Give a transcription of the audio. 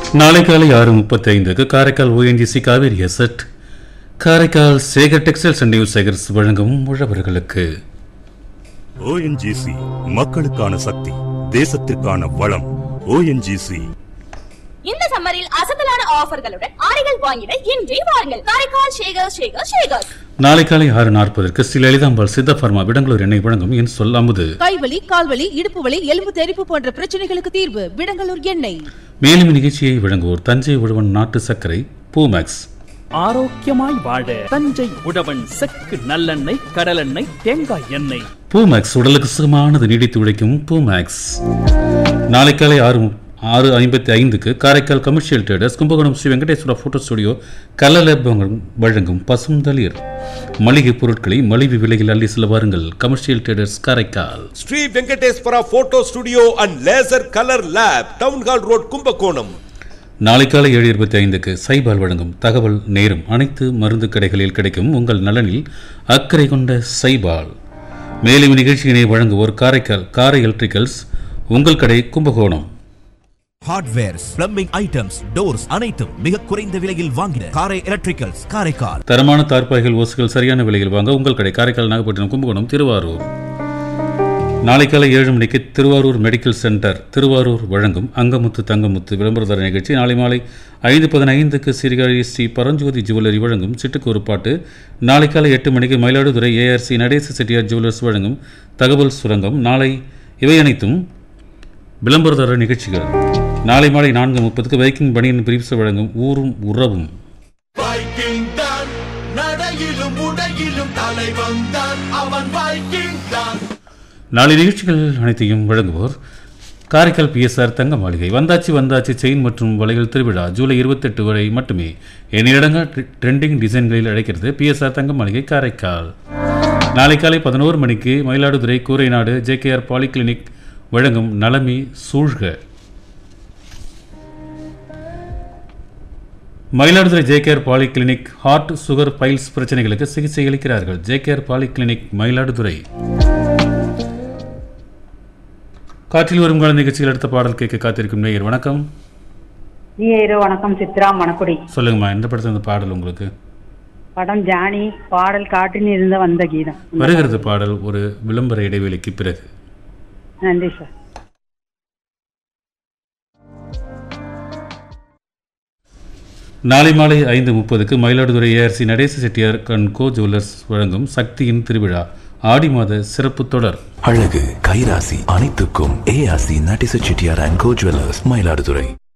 நாளை காலை ஆறு முப்பத்தி ஐந்துக்கு காரைக்கால் ஓஎன்ஜிசி காவேரி எசட் Karaikal Sekhar textiles and news Sekhar's வழங்கும் உழவர்களுக்கு ஓஎன்ஜிசி மக்களுக்கான சக்தி தேசத்திற்கான வளம் ஓஎன்ஜிசி இந்த சம்மரில் அசத்தலான ஆஃபர்களுடன் ஆடைகள் வாங்கிட இன்றே வாருங்கள் காரைக்கால் ஷேகர் ஷேகர் ஷேகர் நாளை காலை ஆறு நாற்பதற்கு ஸ்ரீ லலிதாம்பாள் சித்த ஃபார்மா விடங்களூர் எண்ணெய் வழங்கும் என் சொல் அமுது கைவலி கால்வலி இடுப்பு வலி எலும்பு தெறிப்பு போன்ற பிரச்சனைகளுக்கு தீர்வு விடங்கலூர் எண்ணெய் மேலும் நிகழ்ச்சியை வழங்குவோர் தஞ்சை உழவன் நாட்டு சர்க்கரை பூமேக்ஸ் ஆரோக்கியமாய் வாழ தஞ்சை உழவன் செக்கு நல்லெண்ணெய் கடலெண்ணெய் தேங்காய் எண்ணெய் பூமேக்ஸ் உடலுக்கு சுகமானது நீடித்து உழைக்கும் பூமேக்ஸ் நாளை காலை ஆறு மு- ஆறு ஐம்பத்தி ஐந்துக்கு Karaikal commercial traders Kumbakonam Sri Venkateswara photo studio கலலப் வழங்கும் பசுந்தளிர் மளிகை பொருட்களை மலிவு விலையில் அள்ளி செல்ல வாருங்கள் commercial traders Karaikal Sri Venkateswara photo studio and laser colour lab town hall road Kumbakonam நாளை காலை ஏழு இருபத்தி ஐந்துக்கு சைபால் வழங்கும் தகவல் நேரும் அனைத்து மருந்து கடைகளில் கிடைக்கும் உங்கள் நலனில் அக்கறை கொண்ட சைபால் மேலும் நிகழ்ச்சியினை வழங்குவோர் காரைக்கால் காரை எலக்ட்ரிக்கல்ஸ் உங்கள் கடை Kumbakonam hardwares plumbing items doors அனைத்தும் மிக குறைந்த விலையில் வாங்கின காரை எலக்ட்ரிக்கல்ஸ் காரைக்கால் தரமான தார்பாய்கள் ஓசுகள் சரியான விலையில் வாங்க உங்கள் கடை காரைக்கால் நாகப்பட்டினம் கும்பகோணம் திருவாரூர் நாளை காலை ஏழு மணிக்கு திருவாரூர் மெடிக்கல் சென்டர் திருவாரூர் வழங்கும் அங்கமுத்து தங்கமுத்து விளம்பரதர நிகழ்ச்சி நாளை மாலை ஐந்து பதினைந்துக்கு சீர்காழி ஸ்ரீ பரஞ்சோதி ஜுவல்லரி வழங்கும் சிட்டுக்கு ஒரு பாட்டு நாளை காலை எட்டு மணிக்கு மயிலாடுதுறை ஏஆர்சி நடேச செட்டியார் ஜுவல்லர்ஸ் வழங்கும் தகவல் சுரங்கம் நாளை இவை அனைத்தும் விளம்பரதர நிகழ்ச்சிகள் நாளை மாலை நான்கு முப்பதுக்கு வைக்கிங் பணியின் பிரிப்ஸ் வழங்கும் ஊரும் உறவும் வைக்கிங் தான் நடையிலும் உடையிலும் தலைவன் தான் அவன் வைக்கிங் தான் நாளை நிகழ்ச்சிகள் அனைத்தையும் வழங்குவோர் காரைக்கால் பிஎஸ்ஆர் தங்க மாளிகை வந்தாச்சி வந்தாச்சி செயின் மற்றும் வளையல் திருவிழா ஜூலை இருபத்தெட்டு வரை மட்டுமே என்னிடங்க ட்ரெண்டிங் டிசைன்களில் அழைக்கிறது பிஎஸ்ஆர் தங்க மாளிகை காரைக்கால் நாளை காலை பதினோரு மணிக்கு மயிலாடுதுறை கூரைநாடு ஜேகேஆர் பாலிகிளினிக் வழங்கும் நலமி சூழ்க Mayiladuthurai JKR polyclinic heart sugar piles பிரச்சனைகளுக்கு சிகிச்சை அளிக்கிறார்கள் ஜேகேஆர் பாலிகிளினிக் மயிலாடுதுறை காற்றில் வரும் கால நிகழ்ச்சியில் அடுத்த பாடல் கேட்க காத்திருக்கும் நேயர் வணக்கம் நீரோ வணக்கம் சித்ரா மணக்குடி சொல்லுங்கம்மா எந்த படத்துல இந்த பாடல் உங்களுக்கு படம் ஜானி பாடல் காட்டின் இருந்த வந்த கீதம் வருகிறது பாடல் ஒரு விளம்பர இடைவெளிக்கு பிறகு நன்றி சார் நாளை மாலை ஐந்து முப்பதுக்கு மயிலாடுதுறை ஏஆர்சி நடேச செட்டியார் கண் கோ ஜுவல்லர்ஸ் வழங்கும் சக்தியின் திருவிழா ஆடி மாத சிறப்பு தொடர் அழகு கைராசி அனைத்துக்கும் ஏஆசி நட்டிச Chettiar and co jewellers Mayiladuthurai